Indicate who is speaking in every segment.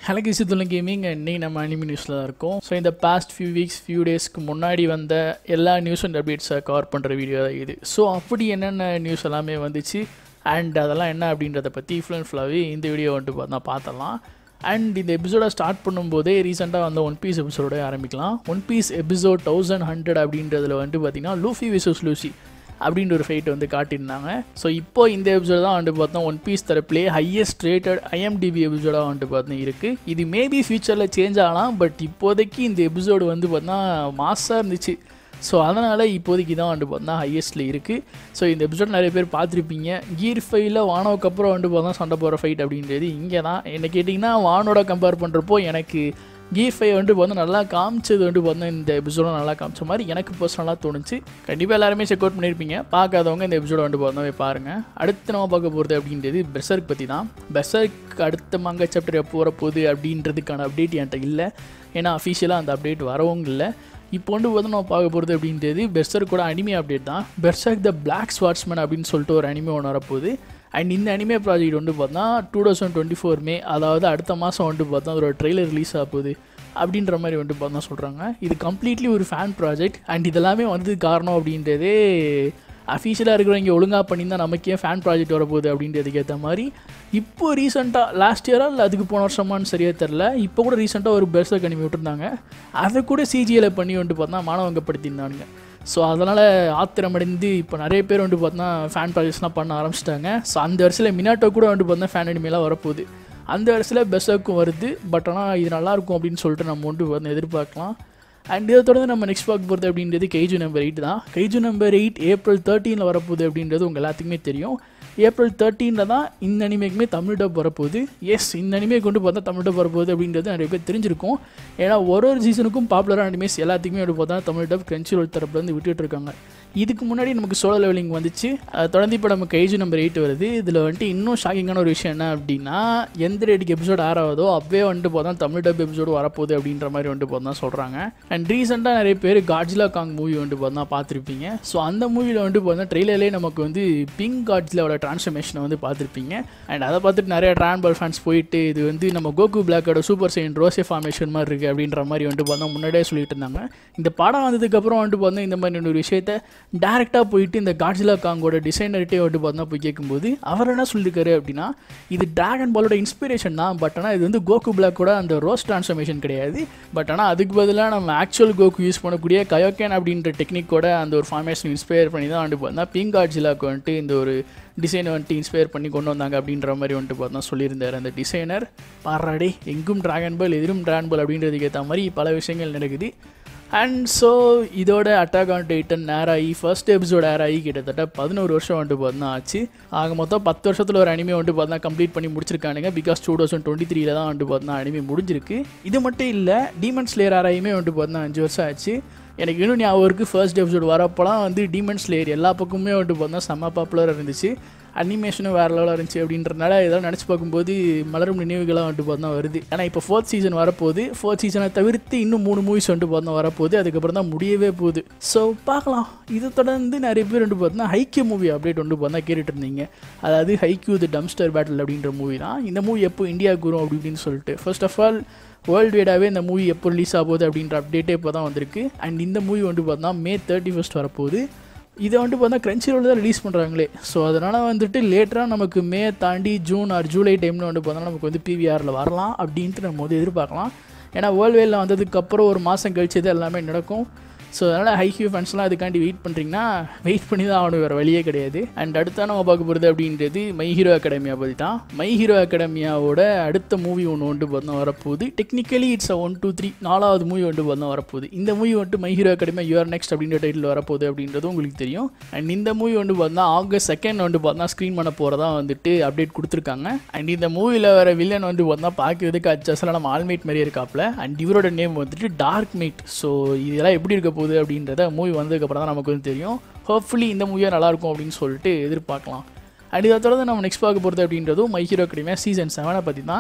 Speaker 1: எனக்கு சித்துல கேமிங் இன்னைக்கு நம்ம அனிமி நியூஸில் தான் இருக்கோம் ஸோ இந்த பாஸ்ட் ஃபியூ வீக்ஸ் ஃபியூ டேஸ்க்கு முன்னாடி வந்த எல்லா நியூஸ் அண்ட் அப்டேட்ஸை கவர் பண்ணுற வீடியோ தான் இது ஸோ அப்படி என்னென்ன நியூஸ் எல்லாமே வந்துச்சு அண்ட் அதெல்லாம் என்ன அப்படின்றத பற்றி ஃபுல் அண்ட் ஃபுல்லாகவே இந்த வீடியோ வந்துட்டு பார்த்தா பார்த்தலாம் அண்ட் இந்த எபிசோடை ஸ்டார்ட் பண்ணும்போதே ரீசெண்டாக வந்த ஒன் பீஸ் எபிசோட ஆரம்பிக்கலாம் One Piece episode thousand hundred அப்படின்றதுல வந்துட்டு பார்த்தீங்கன்னா லூஃபி விசஸ் லூசி அப்படின்ற ஒரு ஃபைட் வந்து காட்டியிருந்தாங்க ஸோ இப்போ இந்த எபிசோட் தான் வந்துட்டு பார்த்தோம் ஒன் பீஸ் தரப்புலே ஹையஸ்ட் ரேட்டட் ஐஎம்டிபி எபிசோடாக வந்துட்டு பார்த்தோம் இருக்குது இது மேபி ஃபியூச்சரில் சேஞ்ச் ஆகலாம் பட் இப்போதைக்கு இந்த எபிசோடு வந்து பார்த்தா மாசாக இருந்துச்சு ஸோ அதனால் இப்போதைக்கு தான் வந்துட்டு பார்த்தா ஹையஸ்ட்டில் இருக்குது ஸோ இந்த எபிசோட் நிறைய பேர் பார்த்துருப்பீங்க கீர் ஃபைவ்ல வானோவுக்கு அப்புறம் வந்துட்டு பார்த்தா சண்டை போகிற ஃபைட் அப்படின்றது இங்கே தான் என்ன கேட்டிங்கன்னா வானோட கம்பேர் பண்ணுறப்போ எனக்கு கீர் ஃபைவ் வந்துட்டு பார்த்தா நல்லா காமிச்சது வந்துட்டு பார்த்தா இந்த எபிசோட நல்லா காமிச்ச மாதிரி எனக்கு பர்சனலாக தோணுச்சு கண்டிப்பாக எல்லாருமே செக் அவுட் பண்ணியிருப்பீங்க பார்க்காதவங்க இந்த எபிசோட வந்துட்டு பார்த்தா பாருங்கள் அடுத்து நம்ம பார்க்க போகிறது அப்படின்றது பெர்சர்க் பற்றி தான் பெர்சர்க் அடுத்த மங்க சாப்டர் எப்போ வரப்போகுது அப்படின்றதுக்கான அப்டேட் என்கிட்ட இல்லை ஏன்னா அஃபிஷியலாக அந்த அப்டேட் வரவும் இல்லை இப்போ வந்து வந்து நம்ம பார்க்க போகிறது அப்படின்றது பெர்சர் கூட அனிமே அப்டேட் தான் பெர்சர்க் த பிளாக் ஸ்வாட்ஸ்மேன் அப்படின்னு சொல்லிட்டு ஒரு அனிமே ஒன்று வரப்போகுது அண்ட் இந்த அனிமே ப்ராஜெக்ட் வந்து பார்த்தா two thousand twenty four May அதாவது அடுத்த மாதம் வந்துட்டு பார்த்தா அதோட ட்ரெய்லர் ரிலீஸ் ஆக போகுது அப்படின்ற மாதிரி வந்துட்டு பார்த்தா சொல்கிறாங்க இது கம்ப்ளீட்லி ஒரு ஃபேன் ப்ராஜெக்ட் அண்ட் இதெல்லாமே வந்ததுக்கு காரணம் அப்படின்றதே அஃபீஷியலாக இருக்கிறவங்க ஒழுங்காக பண்ணியிருந்தால் நமக்கே ஃபேன் ப்ராஜெக்ட் வரப்போகுது அப்படின்றதுக்கு ஏற்ற மாதிரி இப்போ ரீசெண்டாக லாஸ்ட் இயராக இல்லை அதுக்கு போன வருஷமானு சரியாக தெரில இப்போ கூட ரீசெண்டாக ஒரு பெர்சர் கணிமி விட்டுருந்தாங்க அதை கூட சிஜியில் பண்ணி வந்துட்டு பார்த்தா மாணவங்கப்படுத்தியிருந்தானுங்க ஸோ அதனால் ஆத்திரமடைந்து இப்போ நிறைய பேர் வந்துட்டு பார்த்தா ஃபேன் ப்ராஜெக்ட்ஸ்லாம் பண்ண ஆரம்பிச்சிட்டாங்க ஸோ அந்த வருஷத்தில் மினாட்டோ கூட வந்துட்டு பார்த்தா ஃபேன் அனிமையெல்லாம் வரப்போகுது அந்த வருஷத்தில் பெஸ்ஸாக்கும் வருது பட் ஆனால் இது நல்லாயிருக்கும் அப்படின்னு சொல்லிட்டு நம்ம வந்துட்டு வந்து எதிர்பார்க்கலாம் அண்ட் இதை தொடர்ந்து நம்ம நெக்ஸ்ட் பார்க்க போகிறது அப்படின்றது கைஜு நம்பர் எயிட் தான் கைஜு நம்பர் எயிட் ஏப்ரல் தேர்ட்டீனில் வரப்போகுது அப்படின்றது உங்கள் எல்லாத்துக்குமே தெரியும் ஏப்ரல் தேர்ட்டீனில் தான் இந்த அனிமேக்குமே தமிழ் டப் வரப்போகுது எஸ் இந்த அனிமே கொண்டு பார்த்தா தமிழ் டப் வரப்போகுது அப்படின்றது நிறைய பேர் தெரிஞ்சிருக்கும் ஏன்னா ஒரு ஒரு சீசனுக்கும் பாப்புலரான அனிமேஸ் எல்லாத்துக்குமே வந்து பார்த்தா தமிழ் டப் கிரன்ச்சி ரோல் தரப்புலேருந்து விட்டுட்டு இருக்காங்க இதுக்கு முன்னாடி நமக்கு சோலோ லெவலிங் வந்துச்சு அதை தொடர்ந்து இப்போ நமக்கு ஏஜ் நம்பர் எயிட் வருது இதில் வந்துட்டு இன்னும் ஷாக்கிங்கான ஒரு விஷயம் என்ன அப்படின்னா எந்த ரேட்டுக்கு எபிசோட் ஆறாவதோ அப்பவே வந்துட்டு போதா தமிழ் டப் எபிசோடு வரப்போகுது அப்படின்ற மாதிரி வந்துட்டு போதான் சொல்கிறாங்க அண்ட் ரீசெண்டாக நிறைய பேர் காட்ஜிலா காங் மூவி வந்துட்டு பார்த்தா பார்த்துருப்பீங்க ஸோ அந்த மூவியில் வந்துட்டு பார்த்தா ட்ரெய்லர்லேயே நமக்கு வந்து பிங்க் காட்ஜிலாவோட ட்ரான்ஸ்ஃபர்மேஷனை வந்து பார்த்துருப்பீங்க அண்ட் அதை பார்த்துட்டு நிறைய ட்ரான்பல் ஃபேன்ஸ் போயிட்டு இது வந்து நம்ம கோகு பிளாக்கோட சூப்பர் சைன் ரோசே ஃபார்மேஷன் மாதிரி இருக்குது அப்படின்ற மாதிரி வந்துட்டு பார்த்தா முன்னாடியே சொல்லிட்டு இருந்தாங்க இந்த படம் வந்ததுக்கப்புறம் வந்துட்டு பார்த்தா இந்த மாதிரி ஒரு விஷயத்த டேரெக்டாக போயிட்டு இந்த காட்ஜிலா காங்கோட டிசைனர்கிட்டே வந்துட்டு பார்த்தா போய் கேட்கும்போது அவர் என்ன சொல்லியிருக்காரு அப்படின்னா இது டிராகன் பாலோட இன்ஸ்பிரேஷன் தான் பட் ஆனால் இது வந்து கோகு பிளாக்கோட அந்த ரோஸ் ட்ரான்ஸ்ஃபர்மேஷன் கிடையாது பட் ஆனால் அதுக்கு பதிலாக நம்ம ஆக்சுவல் கோகு யூஸ் பண்ணக்கூடிய கயோக்கேன் அப்படின்ற டெக்னிக்கோட அந்த ஒரு ஃபார்மேஷன் இன்ஸ்பயர் பண்ணி தான் வந்துட்டு பார்த்தா பிங்க் காட்ஜிலாக்கு வந்துட்டு இந்த ஒரு டிசைனை வந்துட்டு இன்ஸ்பயர் பண்ணி கொண்டு வந்தாங்க அப்படின்ற மாதிரி வந்துட்டு பார்த்தா சொல்லியிருந்தார் அந்த டிசைனர் பாராடே எங்கும் டிராகன் பால் எதிரும் டிராகன் பால் அப்படின்றதுக்கு ஏற்ற மாதிரி பல விஷயங்கள் நடக்குது அண்ட் ஸோ இதோட அட்டாக் ஆன் டைட்டன் நேர் ஆகி ஃபர்ஸ்ட் எபிசோட் ஏர் ஆகி கிட்டத்தட்ட பதினோரு வருஷம் வந்துட்டு பார்த்தா ஆச்சு ஆக மொத்தம் பத்து வருஷத்தில் ஒரு அனிமே வந்துட்டு பார்த்தா கம்ப்ளீட் பண்ணி முடிச்சிருக்கானுங்க பிகாஸ் டூ தௌசண்ட் டுவெண்ட்டி த்ரீல தான் வந்துட்டு பார்த்தா அனிமே முடிஞ்சிருக்கு இது மட்டும் இல்லை டீமன்ஸ் லேயர் ஏர் ஆகியுமே வந்துட்டு பார்த்தா அஞ்சு வருஷம் ஆச்சு எனக்கு இன்னும் ஞாபகம் இருக்குது ஃபர்ஸ்ட் எபிசோட் வரப்போலாம் வந்து டீமன்ஸ் லேயர் எல்லா பக்கமுமே வந்துட்டு பார்த்தா செம்ம பாப்புலராக இருந்துச்சு அனிமேஷனும் வேறு லெவலாக இருந்துச்சு அப்படின்றனால இதெல்லாம் நினச்சி பார்க்கும்போது மலரும் நினைவுகளாக வந்துட்டு பார்த்தா வருது ஏன்னா இப்போ ஃபோர்த் சீசன் வரப்போகுது ஃபோர்த் சீசனை தவிர்த்து இன்னும் மூணு மூவிஸ் வந்துட்டு பார்த்தா வரப்போகுது அதுக்கப்புறம் தான் முடியவே போகுது ஸோ பார்க்கலாம் இதை தொடர்ந்து நிறைய பேர் வந்துட்டு பார்த்தா ஹைக்கியூ மூவி அப்டேட் வந்துட்டு பார்த்தா கேட்டுட்டு இருந்தீங்க அதாவது ஹைக்கியூ தி டம்ஸ்டர் பேட்டில் அப்படின்ற மூவி தான் இந்த மூவி எப்போ இந்தியாவுக்கு வரும் அப்படி இப்படின்னு சொல்லிட்டு ஃபர்ஸ்ட் ஆஃப் ஆல் வேர்ல்டு வைடாகவே இந்த மூவி எப்போ ரிலீஸ் ஆகுது அப்படின்ற அப்டேட்டே இப்போ தான் வந்திருக்கு அண்ட் இந்த மூவி வந்துட்டு பார்த்தா மே தேர்ட்டி ஃபஸ்ட் வரப்போகுது இதை வந்துட்டு பார்த்தா கிரன்ச்சி ரோல் தான் ரிலீஸ் பண்ணுறாங்களே ஸோ அதனால் வந்துட்டு லேட்டராக நமக்கு மே தாண்டி ஜூன் ஆர் ஜூலை டைமில் வந்து பார்த்தோன்னா நமக்கு வந்து பிவிஆரில் வரலாம் அப்படின்ட்டு நம்ம வந்து எதிர்பார்க்கலாம் ஏன்னா வேர்ல்டு வேலில் வந்ததுக்கப்புறம் ஒரு மாதம் கழிச்சு இது எல்லாமே நடக்கும் ஸோ அதனால் ஹைக்யூ ஃபேன்ஸ்லாம் அதுக்காண்டி வெயிட் பண்ணுறீங்கன்னா வெயிட் பண்ணி தான் ஆகணும் வேறு வழியே கிடையாது அண்ட் அடுத்த நம்ம பார்க்க போகிறது அப்படின்றது மை ஹீரோ அகாடமியா பற்றி தான் மை ஹீரோ அகாடமியாவோட அடுத்த மூவி ஒன்று வந்துட்டு பார்த்தா வரப்போகுது technically it's one two three நாலாவது மூவி வந்துட்டு பார்த்தா வரப்போகுது இந்த மூவி வந்துட்டு my hero Academia you're next அப்படின்ற டைட்டில் வரப்போகுது அப்படின்றது உங்களுக்கு தெரியும் அண்ட் இந்த மூவி வந்து பார்த்தா ஆகஸ்ட் செகண்ட் வந்து பார்த்தா ஸ்க்ரீன் பண்ண போகிறதா வந்துட்டு அப்டேட் கொடுத்துருக்காங்க அண்ட் இந்த மூவியில் வர வில்லன் வந்து பார்த்தா பார்க்கறதுக்கு அச்சஸில் நம்ம ஆல்மேட் மாதிரியே இருக்காப்ல அண்ட் இவரோட நேம் வந்துட்டு டார்க் மேட் ஸோ இதெல்லாம் எப்படி இருக்க போகுது அப்படின்றத மூவி வந்ததுக்கப்புறம் தான் நமக்கு வந்து தெரியும் ஹோப்ஃபுல்லி இந்த மூவியாக நல்லாயிருக்கும் அப்படின்னு சொல்லிட்டு எதிர்பார்க்கலாம் அண்ட் இதை தொடர்ந்து நம்ம நெக்ஸ்ட் பார்க்க போகிறது அப்படின்றதும் மை ஹீரோ அகாடமியா சீசன் செவனை பற்றி தான்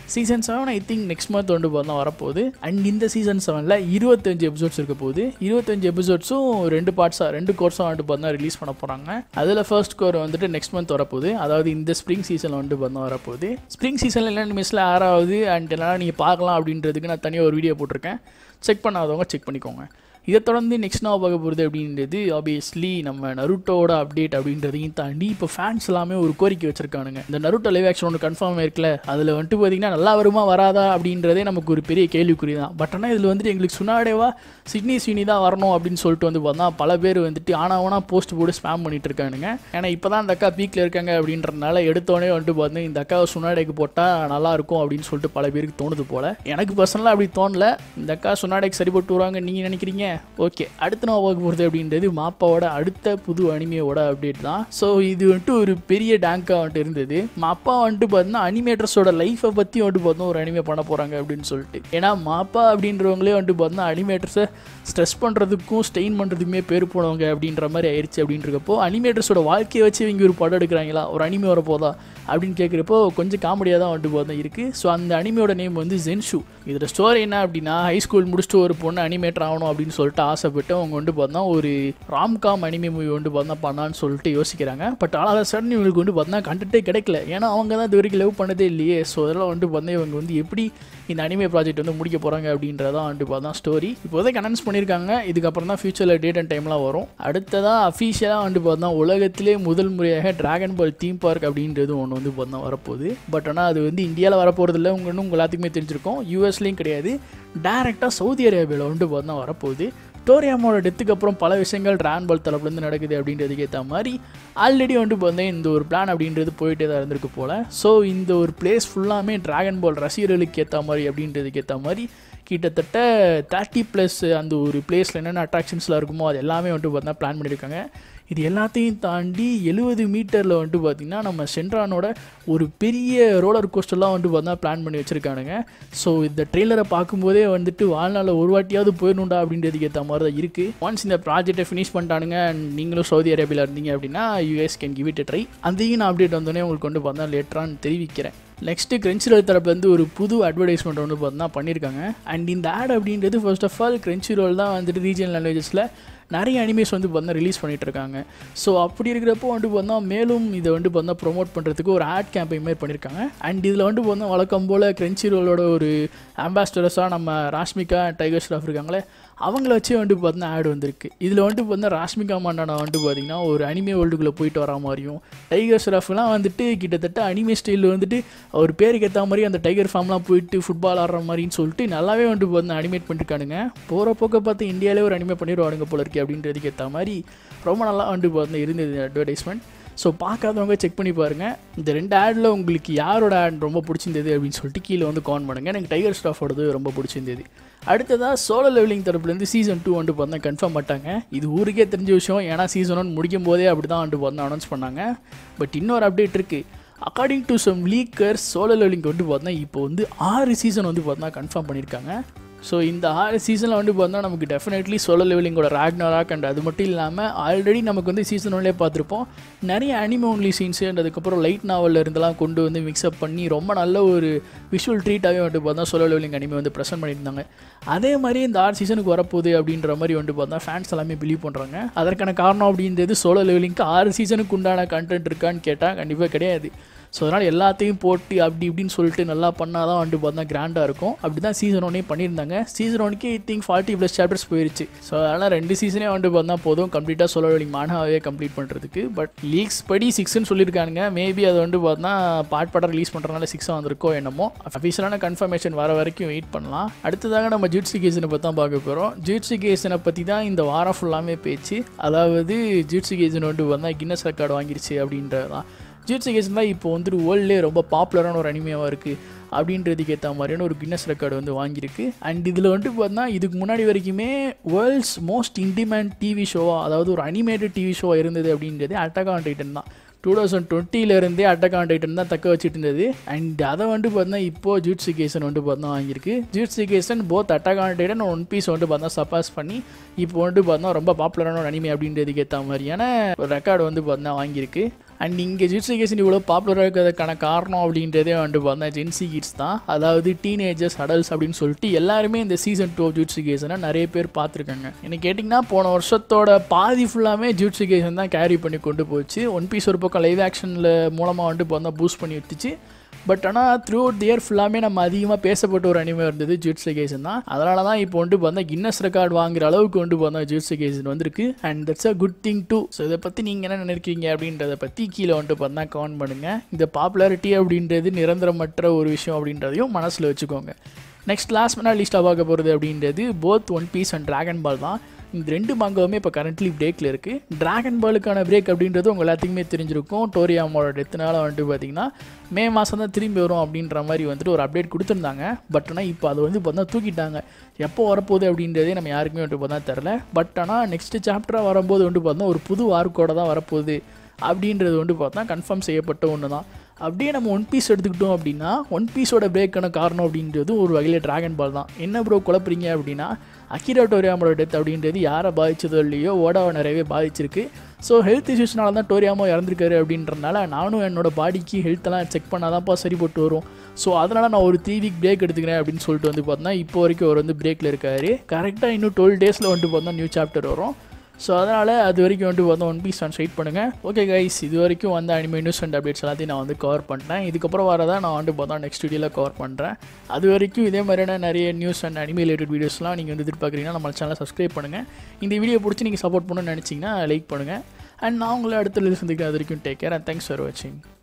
Speaker 1: season seven I think next month வந்து பார்த்தா வரப்போகுது அண்ட் இந்த சீசன் செவனில் இருபத்தஞ்சு எபிசோட்ஸ் இருக்க போகுது இருபத்தஞ்சு எபிசோட்ஸும் ரெண்டு பார்ட்ஸாக ரெண்டு கோர்ஸாக வந்துட்டு பார்த்தா ரிலீஸ் பண்ண போகிறாங்க அதில் ஃபர்ஸ்ட் கோர் வந்துட்டு நெக்ஸ்ட் மந்த் வரப்போகுது அதாவது இந்த ஸ்ப்ரிங் சீசனில் வந்துட்டு பார்த்தா வரப்போகுது ஸ்ப்ரிங் சீசனில் என்னென்ன மிஸ்ல ஆறாவது அண்ட் என்னென்னா நீங்கள் பார்க்கலாம் அப்படின்றதுக்கு நான் தனியாக ஒரு வீடியோ போட்டிருக்கேன் செக் பண்ணாதவங்க செக் பண்ணிக்கோங்க இதை தொடர்ந்து நெக்ஸ்ட் நான் பார்க்க போகிறது அப்படின்றது ஆப்வியஸ்லி நம்ம நருட்டோட அப்டேட் அப்படின்றதையும் தாண்டி இப்போ ஃபேன்ஸ் எல்லாமே ஒரு கோரிக்கை வச்சிருக்கானுங்க இந்த நருட்டோ லைவ் ஆக்ஷன் ஒன்று கன்ஃபார்ம் ஆயிருக்குல்ல அதில் வந்துட்டு பார்த்தீங்கன்னா நல்லா வருமா வராதா அப்படின்றதே நமக்கு ஒரு பெரிய கேள்விக்குறி தான் பட் ஆனால் இதில் வந்துட்டு எங்களுக்கு சுனாடேவா சிட்னி சீனி தான் வரணும் அப்படின்னு சொல்லிட்டு வந்து பார்த்தா பல பேர் வந்துட்டு ஆனாவனா போஸ்ட் போட்டு ஸ்பேம் பண்ணிட்டு இருக்கானுங்க ஏன்னா இப்போ தான் அந்த அக்கா பீக்கில் இருக்காங்க அப்படின்றதுனால எடுத்தோடனே வந்துட்டு பார்த்து இந்த அக்காவை சுனாடேக்கு போட்டால் நல்லா இருக்கும் அப்படின்னு சொல்லிட்டு பல பேருக்கு தோணுது போல எனக்கு பர்சனலாக அப்படி தோணல இந்த அக்கா சுனாடேக்கு சரிப்பட்டு வருவாங்க நீங்கள் நினைக்கிறீங்க ஓகே அடுத்து நான் பார்க்க போகிறது அப்படின்றது மாப்பாவோட அடுத்த புது அனிமையோட அப்டேட் தான் ஸோ இது வந்துட்டு ஒரு பெரிய டேங்காக வந்துட்டு இருந்தது மாப்பா வந்துட்டு பார்த்தீங்கன்னா அனிமேட்டர்ஸோட லைஃப்பை பற்றி வந்துட்டு பார்த்தோம் ஒரு அனிமே பண்ண போகிறாங்க அப்படின்னு சொல்லிட்டு ஏன்னா மாப்பா அப்படின்றவங்களே வந்துட்டு பார்த்தீங்கன்னா அனிமேட்டர்ஸை ஸ்ட்ரெஸ் பண்ணுறதுக்கும் ஸ்டெயின் பண்ணுறதுக்குமே பேர் போனவங்க அப்படின்ற மாதிரி ஆயிடுச்சு அப்படின்றப்போ அனிமேட்டர்ஸோட வாழ்க்கையை வச்சு இவங்க ஒரு படம் எடுக்கிறாங்களா ஒரு அனிமே வரப்போதா அப்படின்னு கேட்குறப்போ கொஞ்சம் காமெடியாக தான் வந்துட்டு பார்த்தா இருக்குது ஸோ அந்த அனிமையோட நேம் வந்து ஜென்ஷு இதில் ஸ்டோரி என்ன அப்படின்னா ஹை ஸ்கூல் முடிச்சுட்டு ஒரு பொண்ணு அனிமேட்டர் ஆகணும் அப்படின்னு சொல்லிட்டு ஆசைப்பட்டு அவங்க வந்து பார்த்தா ஒரு ராம்காம் அனிமே மூவி வந்து பார்த்தா பண்ணான்னு சொல்லிட்டு யோசிக்கிறாங்க பட் ஆனால் சடன் இவங்களுக்கு வந்து பார்த்தா கண்டென்ட்டே கிடைக்கல ஏன்னா அவங்க தான் இது வரைக்கும் லவ் பண்ணதே இல்லையே ஸோ அதெல்லாம் வந்து பார்த்தா இவங்க வந்து எப்படி இந்த அனிமே ப்ராஜெக்ட் வந்து முடிக்க போகிறாங்க அப்படின்றதான் வந்து பார்த்தா ஸ்டோரி இப்போதைக்கு அனௌன்ஸ் பண்ணியிருக்காங்க இதுக்கப்புறம் தான் ஃபியூச்சரில் டேட் அண்ட் டைம்லாம் வரும் அடுத்ததாக அஃபீஷியலாக வந்து பார்த்தா உலகத்திலே முதல் முறையாக டிராகன் பால் தீம் பார்க் அப்படின்றது ஒன்று வந்து பார்த்தா வரப்போகுது பட் ஆனால் அது வந்து இந்தியாவில் வரப்போகிறது இல்லை உங்க இன்னும் உங்க எல்லாத்துக்குமே தெரிஞ்சிருக்கும் யூஎஸ்லேயும் கிடையாது டேரெக்டாக சவுதி அரேபியாவில் வந்து பார்த்தா வரப்போகுது டோரியாமோட டெத்துக்கு அப்புறம் பல விஷயங்கள் ட்ரான் பால் தரப்புலேருந்து நடக்குது அப்படின்றதுக்கு ஏற்ற மாதிரி ஆல்ரெடி வந்துட்டு பார்த்தேன் இந்த ஒரு பிளான் அப்படின்றது போயிட்டே தான் இருந்திருக்கு போல் ஸோ இந்த ஒரு பிளேஸ் ஃபுல்லாமே ட்ராகன் பால் ரசிகர்களுக்கு ஏற்ற மாதிரி அப்படின்றதுக்கு ஏற்ற மாதிரி கிட்டத்தட்ட தேர்ட்டி ப்ளஸ் அந்த ஒரு பிளேஸில் என்னென்ன அட்ராக்ஷன்ஸ்லாம் இருக்குமோ அது எல்லாமே வந்துட்டு பார்த்தா பிளான் பண்ணியிருக்காங்க இது எல்லாத்தையும் தாண்டி எழுபது மீட்டரில் வந்துட்டு பார்த்திங்கன்னா நம்ம சென்ட்ரானோட ஒரு பெரிய ரோலர் கோஸ்டர்லாம் வந்துட்டு பார்த்தா பிளான் பண்ணி வச்சுருக்கானுங்க ஸோ இந்த ட்ரெய்லரை பார்க்கும்போதே வந்துட்டு வாழ்நாளில் ஒரு வாட்டியாவது போயிடணுண்டா அப்படின்றதுக்கு ஏற்ற மாதிரி தான் இருக்குது ஒன்ஸ் இந்த ப்ராஜெக்டை ஃபினிஷ் பண்ணிட்டானுங்க and நீங்களும் சவுதி அரேபியாவில் இருந்தீங்க அப்படின்னா US can give it try அதையும் நான் அப்டேட் வந்தோடனே உங்களுக்கு கொண்டு பார்த்தா லேட்டரான்னு தெரிவிக்கிறேன் நெக்ஸ்ட்டு கிரென்ச்ரோல் தரப்புலேருந்து ஒரு புது அட்வர்டைஸ்மெண்ட் வந்து பார்த்தீங்கன்னா பண்ணியிருக்காங்க அண்ட் இந்த ஆட் அப்படின்றது ஃபர்ஸ்ட் ஆஃப் ஆல் கிரென்ச்ரோல் தான் வந்துட்டு ரீஜனல் லாங்குவேஜஸில் நிறைய அனிமேஸ் வந்து பார்த்தா ரிலீஸ் பண்ணிட்டு இருக்காங்க ஸோ அப்படி இருக்கிறப்போ வந்து பார்த்தா மேலும் இதை வந்து பார்த்தா ப்ரொமோட் பண்ணுறதுக்கு ஒரு ஆட் கேம்பெயின் மாதிரி பண்ணியிருக்காங்க அண்ட் இதில் வந்து பார்த்தா வழக்கம் போல் கிரென்ச்சி ரோலோட ஒரு அம்பாஸ்டரஸாக நம்ம ராஷ்மிகா டைகர் ஸ்டாஃப் இருக்காங்களே அவங்கள வச்சே வந்துட்டு பார்த்தா ஆட் வந்திருக்கு இதில் வந்துட்டு பார்த்தா ராஷ்மிகா மண்டானா வந்துட்டு பார்த்தீங்கன்னா ஒரு அனிமே வேர்ல்டுக்குள்ளே போயிட்டு வரா மாதிரியும் டைகர் ஸ்டாஃப்லாம் வந்துட்டு கிட்டத்தட்ட அனிமே ஸ்டைலில் வந்துட்டு அவர் பேருக்கு ஏற்ற மாதிரி அந்த டைகர் ஃபார்ம்லாம் போயிட்டு ஃபுட்பால் ஆடுற மாதிரின்னு சொல்லிட்டு நல்லாவே வந்துட்டு பார்த்தா அனிமேட் பண்ணிருக்கானுங்க போகிற போக்க பார்த்து இந்தியாவிலே ஒரு அனிமே பண்ணிடுவானுங்க போல இருக்கு அப்படின்றதுக்கு ஏற்ற மாதிரி ரொம்ப நல்லா வந்துட்டு பார்த்தா இருந்தது அட்வர்டைஸ்மெண்ட் ஸோ பார்க்காதவங்க செக் பண்ணி பாருங்கள் இந்த ரெண்டு ஆடில் உங்களுக்கு யாரோட ஆட் ரொம்ப பிடிச்சிருந்தது அப்படின்னு சொல்லிட்டு கீழே வந்து கான் பண்ணுங்கள் எனக்கு டைகர் ஸ்டாஃபோடது ரொம்ப பிடிச்சிருந்தது அடுத்ததாக சோலோ லெவலிங் தரப்புலேருந்து சீசன் டூ வந்துட்டு பார்த்தா கன்ஃபார்ம் பண்ணிட்டாங்க இது ஊருக்கே தெரிஞ்ச விஷயம் ஏன்னா சீசன் ஒன் முடிக்கும் போதே அப்படி தான் வந்துட்டு பார்த்தா அனௌன்ஸ் பண்ணாங்க பட் இன்னொரு அப்டேட் இருக்குது according to some leakers solo leveling வந்து பார்த்தா இப்போ வந்து ஆறு சீசன் வந்து பார்த்தா கன்ஃபார்ம் பண்ணியிருக்காங்க ஸோ இந்த ஆறு சீசனில் வந்து பார்த்தா நமக்கு டெஃபினெட்லி சோலோ லெவலிங்கோட ராக்னராக் அண்ட் அது மட்டும் இல்லாமல் ஆல்ரெடி நமக்கு வந்து சீசன் ஒன்லேயே பார்த்துருப்போம் நிறைய அனிமே ஒன்லி சீன்ஸு அண்ட் அதுக்கப்புறம் லைட் நாவலில் இருந்தெல்லாம் கொண்டு வந்து மிக்ஸ்அப் பண்ணி ரொம்ப நல்ல ஒரு விஷுவல் ட்ரீட்டாகவே வந்துட்டு பார்த்தா சோலோ லெவலிங் அனிமே வந்து ப்ரெசென்ட் பண்ணியிருந்தாங்க அதே மாதிரி இந்த ஆறு சீசனுக்கு வரப்போகுது அப்படின்ற மாதிரி வந்துட்டு பார்த்தா ஃபேன்ஸ் எல்லாமே பிலீவ் பண்ணுறாங்க அதற்கான காரணம் அப்படின்றது சோலோ லெவலிங்க்கு ஆறு சீசனுக்கு உண்டான கண்டென்ட் இருக்கான்னு கேட்டால் கண்டிப்பாக கிடையாது ஸோ அதனால் எல்லாத்தையும் போட்டு அப்படி இப்படின்னு சொல்லிட்டு நல்லா பண்ணால் தான் வந்துட்டு பார்த்தா கிராண்டாக இருக்கும் அப்படி தான் சீசன் ஒன்னே பண்ணியிருந்தாங்க சீசன் ஒன்க்கு I think forty plus chapters போயிருச்சு ஸோ அதனால் ரெண்டு சீசனே வந்துட்டு பார்த்தா போதும் கம்ப்ளீட்டாக சொல்ல வேண்டிய மானாவே கம்ப்ளீட் பண்ணுறதுக்கு பட் லீக்ஸ் படி சிக்ஸ்னு சொல்லியிருக்காங்க மேபி அதை வந்து பார்த்தா பார்ட் பாட்டாக ரிலீஸ் பண்ணுறதுனால சிக்ஸாக வந்திருக்கோ என்னமோ அஃபீஷியலான கன்ஃபர்மேஷன் வர வரைக்கும் வெயிட் பண்ணலாம் அடுத்ததாக நம்ம ஜூட்ஸி கேசனை பற்றி தான் பார்க்க போகிறோம் ஜூட்ஸி கேசனை பற்றி தான் இந்த வாரம் ஃபுல்லாமே பேச்சு அதாவது ஜூட்ஸி கேசன் வந்து பார்த்தா கின்னஸ் ரெக்கார்டு வாங்கிருச்சு அப்படின்றது தான் ஜூட்ஸி கேசன் தான் இப்போ வந்துட்டு வேர்ல்ட்லேயே ரொம்ப பாப்புலரான ஒரு அனிமையாக இருக்குது அப்படின்றதுக்கு ஏற்ற மாதிரியான ஒரு கின்னஸ் ரெக்கார்டு வந்து வாங்கியிருக்கு அண்ட் இதில் வந்துட்டு பார்த்தா இதுக்கு முன்னாடி வரைக்குமே வேர்ல்ட்ஸ் மோஸ்ட் இன்டிமேண்ட் டிவி ஷோவாக அதாவது ஒரு அனிமேட்டட் டிவி ஷோ இருந்தது அப்படின்றது அட்டாக் ஆன் டைட்டன் தான் டூ தௌசண்ட் டுவெண்ட்டிலேருந்தே அட்டாக் ஆன் டைட்டன் தான் தக்க வச்சுட்டு இருந்தது அண்ட் அதை வந்துட்டு பார்த்தா இப்போது ஜூட்ஸிகேஷன் வந்துட்டு பார்த்தா வாங்கியிருக்கு ஜூட்ஸிகேஷன் both attack on Titan One Piece வந்துட்டு பார்த்தா சப்பாஸ் பண்ணி இப்போ வந்துட்டு பார்த்தா ரொம்ப பாப்புலரான ஒரு அனிமே அப்படின்றதுக்கு ஏற்ற மாதிரியான ஒரு ரெக்கார்டு வந்து பார்த்தா வாங்கியிருக்கு அண்ட் இங்கே ஜிட்ஸு கேசன் இவ்வளோ பாப்புலராக இருக்கிறதுக்கான காரணம் அப்படின்றதே வந்து பார்த்தா ஜென்சி கிட்ஸ் தான் அதாவது டீனேஜர்ஸ் அடல்ட்ஸ் அப்படின்னு சொல்லிட்டு எல்லாருமே இந்த சீசன் டூ ஜூட்ஸு கேசனை நிறைய பேர் பார்த்துருக்காங்க என்ன கேட்டிங்கன்னா போன வருஷத்தோட பாதி ஃபுல்லாமே ஜூட்ஸு கேசன் தான் கேரி பண்ணி கொண்டு போச்சு ஒன் பீஸ் ஒரு பக்கம் லைவ் ஆக்ஷனில் மூலமாக வந்து பார்த்தா பூஸ்ட் பண்ணி விட்டுச்சு பட் ஆனால் த்ரூ அவுட் இயர் ஃபுல்லாமே நம்ம அதிகமாக பேசப்பட்ட ஒரு அனிமே இருந்தது ஜூட்ஸ் கேசன் தான் அதனால தான் இப்போ வந்து பார்த்தா கின்னஸ் ரெக்கார்ட் வாங்குற அளவுக்கு வந்து பார்த்தா ஜூட்ஸ் கேசன் வந்திருக்கு and that's a good thing too so இதை பற்றி நீங்கள் என்ன நினைக்கிறீங்க அப்படின்றத பற்றி கீழே வந்துட்டு பார்த்தா கமெண்ட் பண்ணுங்கள் இந்த பாப்புலாரிட்டி அப்படின்றது நிரந்தரமற்ற ஒரு விஷயம் அப்படின்றதையும் மனசில் வச்சுக்கோங்க நெக்ஸ்ட் லாஸ்ட் மணி லிஸ்ட்டாக பார்க்க போகிறது அப்படின்றது both One Piece and Dragon Ball தான் இந்த ரெண்டு மங்கவுமே இப்போ கரண்ட்லி பிரேக்கில் இருக்குது ட்ராகன் பாலுக்கான பிரேக் அப்படின்றது உங்கள் எல்லாத்துக்குமே தெரிஞ்சிருக்கும் டோரியாமோட டெத்துனால வந்துட்டு பார்த்தீங்கன்னா மே மாதம் தான் திரும்பி வரும் அப்படின்ற மாதிரி வந்துட்டு ஒரு அப்டேட் கொடுத்துருந்தாங்க பட் ஆனால் இப்போ அதை வந்து பார்த்தா தூக்கிட்டாங்க எப்போ வரப்போகுது அப்படின்றதே நம்ம யாருக்குமே வந்துட்டு பார்த்தா தெரில பட் ஆனால் நெக்ஸ்ட் சாப்டராக வரும்போது வந்து பார்த்தா ஒரு புது ஆர்க்கோட தான் வரப்போகுது அப்படின்றது வந்து பார்த்தா கன்ஃபார்ம் செய்யப்பட்ட ஒன்று தான் அப்படியே நம்ம ஒன் பீஸ் எடுத்துக்கிட்டோம் அப்படின்னா ஒன் பீஸோட பிரேக்கான காரணம் அப்படின்றது ஒரு வகையில் ட்ராகன் பால் தான் என்ன ப்ரோ குழப்பறீங்க அப்படின்னா அக்கிரா டோரியாமோட டெத் அப்படின்றது யாரை பாதிச்சதோ இல்லையோ ஓடாவை நிறையவே பாதிச்சிருக்கு ஸோ ஹெல்த் இஷ்யூஸ்னால தான் டோரியாமோ இறந்துருக்காரு அப்படின்றனால நானும் என்னோட பாடிக்கு ஹெல்த்தெல்லாம் செக் பண்ணால் தான்ப்பா சரிப்பட்டு வரும் ஸோ அதனால் நான் ஒரு த்ரீ வீக் பிரேக் எடுத்துக்கிறேன் அப்படின்னு சொல்லிட்டு வந்து பார்த்தா இப்போ வரைக்கும் அவர் வந்து பிரேக்கில் இருக்காரு கரெக்டாக இன்னும் டுவெல் டேஸில் வந்துட்டு பார்த்தா நியூ சாப்டர் வரும் ஸோ அதனால் அது வரைக்கும் வந்துட்டு வந்து ஒன் பீஸ் ஃபேன்ஸ் வெயிட் பண்ணுங்கள் ஓகே கைஸ் இது வரைக்கும் வந்து அனிமே நியூஸ் அண்ட் அப்டேட்ஸ் எல்லாத்தையும் நான் வந்து கவர் பண்ணிட்டேன் இதுக்கப்புறம் வரதான் நான் வந்து பார்த்தா நெக்ஸ்ட் வீடியோவில் கவர் பண்ணுறேன் அது வரைக்கும் இதே மாதிரியான நிறைய நியூஸ் அண்ட் அனிமே ரிலேட்டட் வீடியோஸ்லாம் நீங்கள் வந்து எதிர்பார்க்குறீங்கன்னா நம்ம சேனலை சப்ஸ்கிரைப் பண்ணுங்கள் இந்த வீடியோ பிடிச்சி நீங்கள் சப்போர்ட் பண்ணணும்னு நினச்சிங்கன்னா லைக் பண்ணுங்கள் அண்ட் நான் உங்களை அடுத்த சந்திக்கிறேன் அது வரைக்கும் take care and thanks for வாட்சிங்